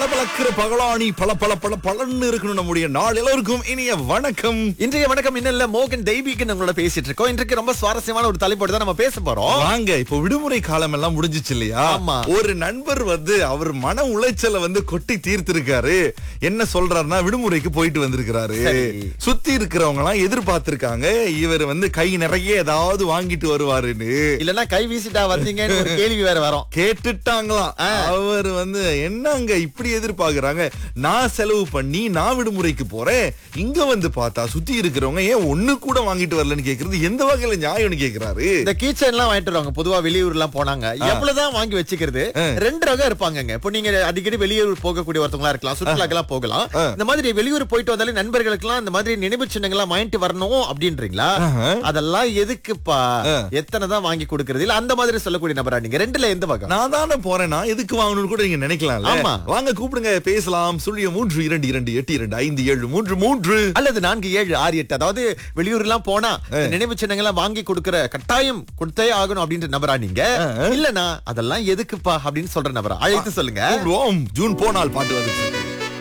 பளபளக்கிற பகலாணி பல பல பல பலன்னு இருக்கணும் நம்முடைய நாள் எல்லோருக்கும் இனிய வணக்கம் இன்றைய வணக்கம் இன்னும் இல்ல மோகன் தெய்வீகன் உங்களோட பேசிட்டு இருக்கோம் இன்றைக்கு ரொம்ப சுவாரஸ்யமான ஒரு தலைப்போடு தான் நம்ம பேச போறோம் வாங்க இப்போ விடுமுறை காலம் எல்லாம் முடிஞ்சிச்சு இல்லையா ஆமா. ஒரு நண்பர் வந்து அவர் மன உளைச்சலை வந்து கொட்டி தீர்த்திருக்காரு என்ன சொல்றாருன்னா விடுமுறைக்கு போயிட்டு வந்திருக்கிறாரு சரி. சுத்தி இருக்கிறவங்க எல்லாம் எதிர்பார்த்திருக்காங்க இவர் வந்து கை நிறைய ஏதாவது வாங்கிட்டு வருவாருன்னு இல்லன்னா கை வீசிட்டா வந்தீங்கன்னு ஒரு கேள்வி வேற வரும் கேட்டுட்டாங்களாம் அவர் வந்து என்னங்க இப்படி எதிர்பார்க்கறாங்க நான் செலவு பண்ணி நான் விடுமுறைக்கு போறேன் இங்க வந்து பார்த்தா சுத்தி இருக்கிறவங்க ஏன் ஒண்ணு கூட வாங்கிட்டு வரலன்னு கேக்குறது எந்த வகையில நியாயம்னு கேக்குறாரு இந்த கீச்சன் எல்லாம் வாங்கிட்டு வருவாங்க பொதுவா வெளியூர் எல்லாம் போனாங்க எவ்வளவுதான் வாங்கி வச்சுக்கிறது ரெண்டு ரகம் இருப்பாங்கங்க இப்போ நீங்க அடிக்கடி வெளியூர் போகக்கூடிய ஒருத்தவங்களா இருக்கலாம் சுற்றுலாக்கெல்லாம் போகலாம் இந்த மாதிரி வெளியூர் போயிட்டு வந்தாலே நண்பர்களுக்கு எல்லாம் இந்த மாதிரி நினைவு சின்னங்கள்லாம் வாங்கிட்டு வரணும் அப்படின்றீங்களா அதெல்லாம் எதுக்குப்பா எத்தனை தான் வாங்கி கொடுக்கறது இல்ல அந்த மாதிரி சொல்லக்கூடிய நபரா நீங்க ரெண்டுல எந்த வகை நான் தானே போறேன் நான் எதுக்கு வாங்கணும்னு கூட நீங்க நினைக்கலாம்ல ஆமா. வாங்க கூப்பிடுங்க பேசலாம் சுழிய மூன்று இரண்டு இரண்டு எட்டு இரண்டு ஐந்து ஏழு மூன்று மூன்று அல்லது நான்கு ஏழு ஆறு எட்டு அதாவது வெளியூர் எல்லாம் போனா இந்த நினைவு சின்னங்கள்லாம் வாங்கி கொடுக்கிற கட்டாயம் கொடுத்தே ஆகணும் அப்படின்ற நபரா நீங்க இல்லனா அதெல்லாம் எதுக்குப்பா அப்படின்னு சொல்ற நபரா அழைத்து சொல்லுங்க கூப்பிடுவோம் ஜூன் போனால் பாட்டு வந்துச்சு